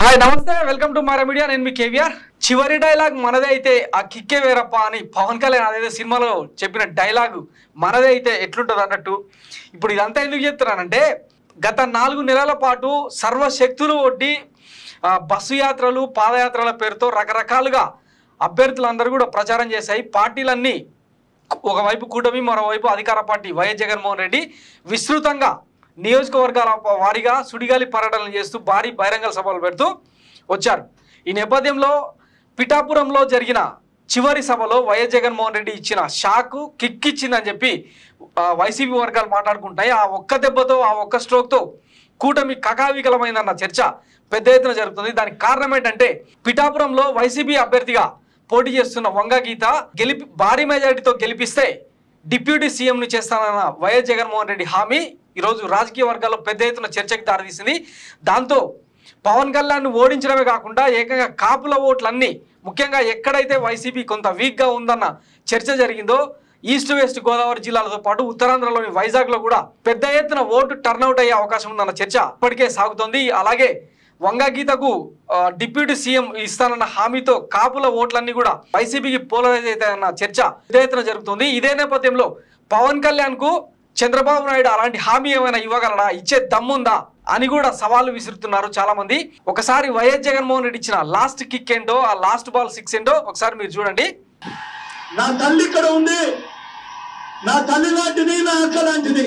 hi నమస్తే welcome to Mara media నేను మీ కేవీఆర్ చివరి డైలాగ్ మనదే అయితే ఆ కిక్కే వేరప్ప అని పవన్ కళ్యాణ్ అదేదో సినిమాలో చెప్పిన డైలాగు మనదే అయితే ఎట్లుంటుంది అన్నట్టు ఇప్పుడు ఇదంతా ఎందుకు చెప్తున్నానంటే గత నాలుగు నెలల పాటు సర్వశక్తులు ఒడ్డి ఆ, బస్సు యాత్రలు పాదయాత్రల పేరుతో రకరకాలుగా అభ్యర్థులందరూ కూడా ప్రచారం చేశాయి పార్టీలన్నీ ఒకవైపు కూటమి మరోవైపు అధికార పార్టీ వైఎస్ జగన్మోహన్ రెడ్డి విస్తృతంగా నియోజకవర్గాల వారీగా సుడిగాలి పర్యటనలు చేస్తూ భారీ బహిరంగ సభలు పెడుతూ వచ్చారు ఈ నేపథ్యంలో పిఠాపురంలో జరిగిన చివరి సభలో వైఎస్ జగన్మోహన్ రెడ్డి ఇచ్చిన షాకు కిక్ ఇచ్చిందని చెప్పి ఆ, వైసీపీ వర్గాలు మాట్లాడుకుంటాయి ఆ ఒక్క దెబ్బతో ఆ ఒక్క స్ట్రోక్తో కూటమి కకావికలమైందన్న చర్చ పెద్ద ఎత్తున జరుగుతుంది దానికి కారణం ఏంటంటే పిఠాపురంలో వైసీపీ అభ్యర్థిగా పోటీ చేస్తున్న వంగ గీత గెలిపి భారీ మెజారిటీతో గెలిపిస్తే డిప్యూటీ సీఎంను చేస్తానన్న వైఎస్ జగన్మోహన్ రెడ్డి హామీ ఈరోజు రాజకీయ వర్గాల్లో పెద్ద ఎత్తున చర్చకి దారితీసింది దాంతో పవన్ కళ్యాణ్ ఓడించడమే కాకుండా ఏకంగా కాపుల ఓట్లన్నీ ముఖ్యంగా ఎక్కడైతే వైసీపీ కొంత వీక్గా ఉందన్న చర్చ జరిగిందో ఈస్ట్ వెస్ట్ గోదావరి జిల్లాలతో పాటు ఉత్తరాంధ్రలోని వైజాగ్లో కూడా పెద్ద ఎత్తున ఓటు టర్నౌట్ అయ్యే అవకాశం ఉందన్న చర్చ ఇప్పటికే సాగుతోంది అలాగే వంగ గీతకు ఆ, డిప్యూటీ సీఎం ఇస్తానన్న హామీతో కాపుల ఓట్లన్నీ కూడా వైసీపీకి పోలరైజ్ అవుతాయన్న చర్చ పెద్ద ఎత్తున జరుగుతుంది ఇదే నేపథ్యంలో పవన్ కళ్యాణ్ కు చంద్రబాబు నాయుడు అలాంటి హామీ ఏమైనా ఇవ్వగలడా ఇచ్చే దమ్ముందా అని కూడా సవాళ్లు విసురుతున్నారు చాలా మంది ఒకసారి వైఎస్ జగన్మోహన్ రెడ్డి ఇచ్చిన లాస్ట్ కిక్ ఏంటో ఆ లాస్ట్ బాల్ సిక్స్ ఏంటో ఒకసారి మీరు చూడండి నా తల్లి ఇక్కడ ఉంది నా తల్లి లాంటిది నా అక్క లాంటిది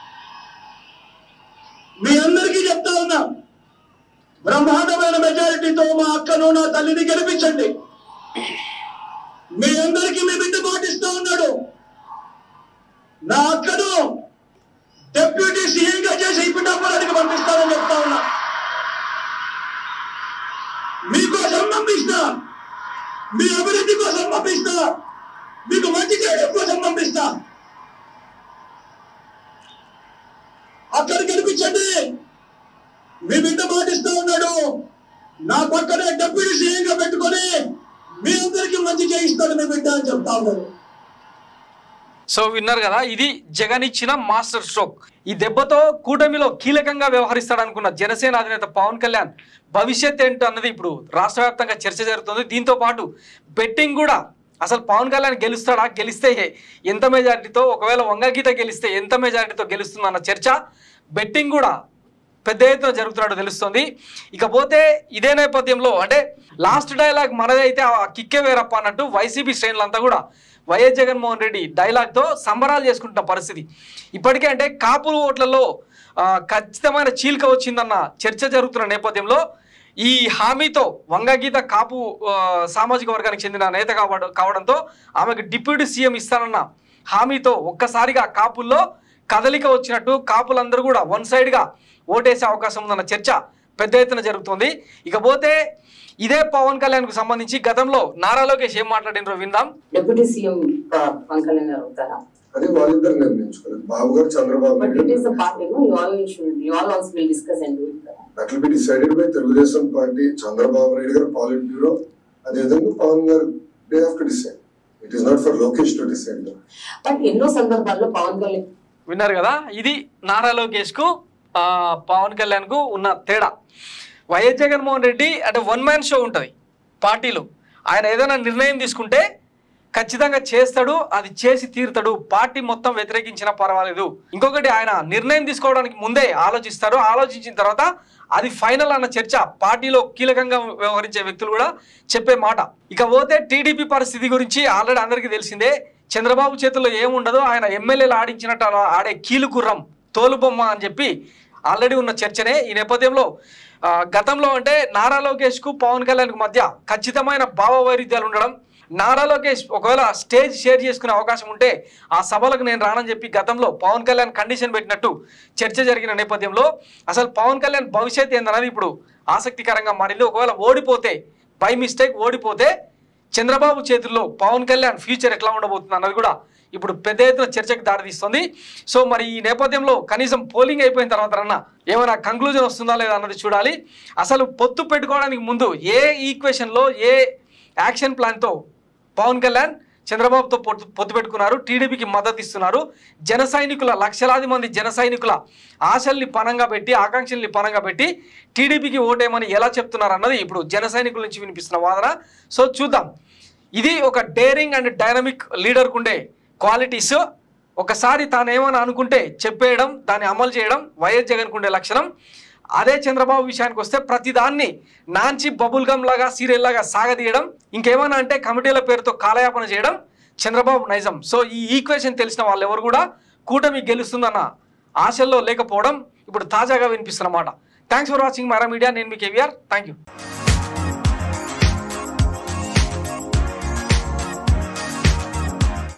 మీ అందరికీ చెప్తా ఉన్నా బ్రహ్మాండమైన మెజారిటీతో మా అక్కను నా తల్లిని గెలిపించండి మీ అందరికీ మీ బిడ్డ మాటిస్తా ఉన్నాడు నా అక్కను డెప్యూటీ సీఎంగా చేసి పిఠాపురానికి పంపిస్తానని చెప్తా ఉన్నా మీకోసం పంపిస్తా మీ అభివృద్ధి కోసం పంపిస్తా మీకు మంచి చేయడం కోసం పంపిస్తా అక్కడ గెలిపించండి మీ బిడ్డ మాటిస్తా ఉన్నాడు నా పక్కనే డెప్యూటీ సీఎంగా పెట్టుకొని మీ అందరికీ మంచి చేయిస్తాడు మీ బిడ్డ అని చెప్తా ఉన్నాడు సో విన్నారు కదా ఇది జగన్ ఇచ్చిన మాస్టర్ స్ట్రోక్ ఈ దెబ్బతో కూటమిలో కీలకంగా వ్యవహరిస్తాడనుకున్న జనసేన అధినేత పవన్ కళ్యాణ్ భవిష్యత్ ఏంటో అన్నది ఇప్పుడు రాష్ట్ర వ్యాప్తంగా చర్చ జరుగుతుంది దీంతో పాటు బెట్టింగ్ కూడా అసలు పవన్ కళ్యాణ్ గెలుస్తాడా గెలిస్తే ఎంత మెజారిటీతో ఒకవేళ వంగగీత గెలిస్తే ఎంత మెజారిటీతో గెలుస్తుందన్న చర్చ బెట్టింగ్ కూడా పెద్ద ఎత్తున జరుగుతున్నట్టు తెలుస్తుంది ఇకపోతే ఇదే నేపథ్యంలో అంటే లాస్ట్ డైలాగ్ మనదే అయితే ఆ కిక్కే వేరప్ప అన్నట్టు వైసీపీ శ్రేణులంతా కూడా వైఎస్ జగన్మోహన్ రెడ్డి డైలాగ్తో సంబరాలు చేసుకుంటున్న పరిస్థితి ఇప్పటికే అంటే కాపుల ఓట్లలో ఆ, ఖచ్చితమైన చీలిక వచ్చిందన్న చర్చ జరుగుతున్న నేపథ్యంలో ఈ హామీతో వంగగీత కాపు ఆ, సామాజిక వర్గానికి చెందిన నేత కావడం కావడంతో ఆమెకు డిప్యూటీ సీఎం ఇస్తానన్న హామీతో ఒక్కసారిగా కాపుల్లో కదలిక వచ్చినట్టు కాపులందరూ కూడా వన్ సైడ్గా ఓటేసే అవకాశం ఉందన్న చర్చ పెద్ద ఎత్తున జరుగుతుంది ఇకపోతే ఇదే పవన్ కళ్యాణ్కు సంబంధించి గతంలో నారా లోకేష్ ఏం మాట్లాడినరో విందాం డిప్యూటీ సీఎం పవన్ కళ్యాణ్ గారు అవుతారా అది వాళ్ళిద్దరు నిర్ణయించుకోలేదు Babu garu Chandrababu but it Naidu is the party know you all should you all also will discuss and do it that will be decided by Telugu Desam party Chandrababu Naidu garu polit bureau అదేవిధంగా Pawan garu day of to decide it is not for Lokesh to decide but ఎన్నో సందర్భాల్లో పవన్ కళ్యాణ్ విన్నారు కదా ఇది నారా లోకేష్కు ఆ, పవన్ కళ్యాణ్కు ఉన్న తేడా వైఎస్ జగన్మోహన్ రెడ్డి అంటే వన్ మ్యాన్ షో ఉంటుంది పార్టీలో ఆయన ఏదైనా నిర్ణయం తీసుకుంటే ఖచ్చితంగా చేస్తాడు అది చేసి తీరుతాడు పార్టీ మొత్తం వ్యతిరేకించినా పర్వాలేదు ఇంకొకటి ఆయన నిర్ణయం తీసుకోవడానికి ముందే ఆలోచిస్తారు ఆలోచించిన తర్వాత అది ఫైనల్ అన్న చర్చ పార్టీలో కీలకంగా వ్యవహరించే వ్యక్తులు కూడా చెప్పే మాట ఇక పోతే టీడీపీ పరిస్థితి గురించి ఆల్రెడీ అందరికీ తెలిసిందే చంద్రబాబు చేతుల్లో ఏముండదో ఆయన ఎమ్మెల్యేలు ఆడించినట్టు అలా ఆడే కీలు గుర్రం తోలుబొమ్మ అని చెప్పి ఆల్రెడీ ఉన్న చర్చనే ఈ నేపథ్యంలో ఆ, గతంలో అంటే నారా లోకేష్కు పవన్ కళ్యాణ్కు మధ్య ఖచ్చితమైన భావ వైరుధ్యాలు ఉండడం నారా లోకేష్ ఒకవేళ స్టేజ్ షేర్ చేసుకునే అవకాశం ఉంటే ఆ సభలకు నేను రానని చెప్పి గతంలో పవన్ కళ్యాణ్ కండిషన్ పెట్టినట్టు చర్చ జరిగిన నేపథ్యంలో అసలు పవన్ కళ్యాణ్ భవిష్యత్ ఏందన్నది ఇప్పుడు ఆసక్తికరంగా మారింది ఒకవేళ ఓడిపోతే బై మిస్టేక్ ఓడిపోతే చంద్రబాబు చేతుల్లో పవన్ కళ్యాణ్ ఫ్యూచర్ ఎట్లా ఉండబోతుంది అన్నది కూడా ఇప్పుడు పెద్ద ఎత్తున చర్చకు దారితీస్తుంది సో మరి ఈ నేపథ్యంలో కనీసం పోలింగ్ అయిపోయిన తర్వాత అన్న ఏమైనా కంక్లూజన్ వస్తుందా లేదా అన్నది చూడాలి అసలు పొత్తు పెట్టుకోవడానికి ముందు ఏ ఈక్వేషన్లో ఏ యాక్షన్ ప్లాన్తో పవన్ కళ్యాణ్ చంద్రబాబుతో పొత్తు పొత్తు పెట్టుకున్నారు టీడీపీకి మద్దతు ఇస్తున్నారు జన సైనికుల లక్షలాది మంది జన సైనికుల ఆశల్ని పనంగా పెట్టి ఆకాంక్షల్ని పనంగా పెట్టి టీడీపీకి ఓటేమని ఎలా చెప్తున్నారు అన్నది ఇప్పుడు జన సైనికుల నుంచి వినిపిస్తున్న వాదన సో చూద్దాం ఇది ఒక డేరింగ్ అండ్ డైనమిక్ లీడర్కు ఉండే క్వాలిటీస్ ఒకసారి తాను ఏమని అనుకుంటే చెప్పేయడం దాన్ని అమలు చేయడం వైఎస్ జగన్కు ఉండే లక్షణం అదే చంద్రబాబు విషయానికి వస్తే ప్రతిదాన్ని నాంచి బబుల్ గమ్ లాగా సీరియల్ లాగా సాగదీయడం ఇంకేమన్నా అంటే కమిటీల పేరుతో కాలయాపన చేయడం చంద్రబాబు నైజం సో ఈ ఈక్వేషన్ తెలిసిన వాళ్ళు ఎవరు కూడా కూటమి గెలుస్తుందన్న ఆశల్లో లేకపోవడం ఇప్పుడు తాజాగా వినిపిస్తున్నమాట thanks for watching Mara media నేను మీ కేవీఆర్ థ్యాంక్ యూ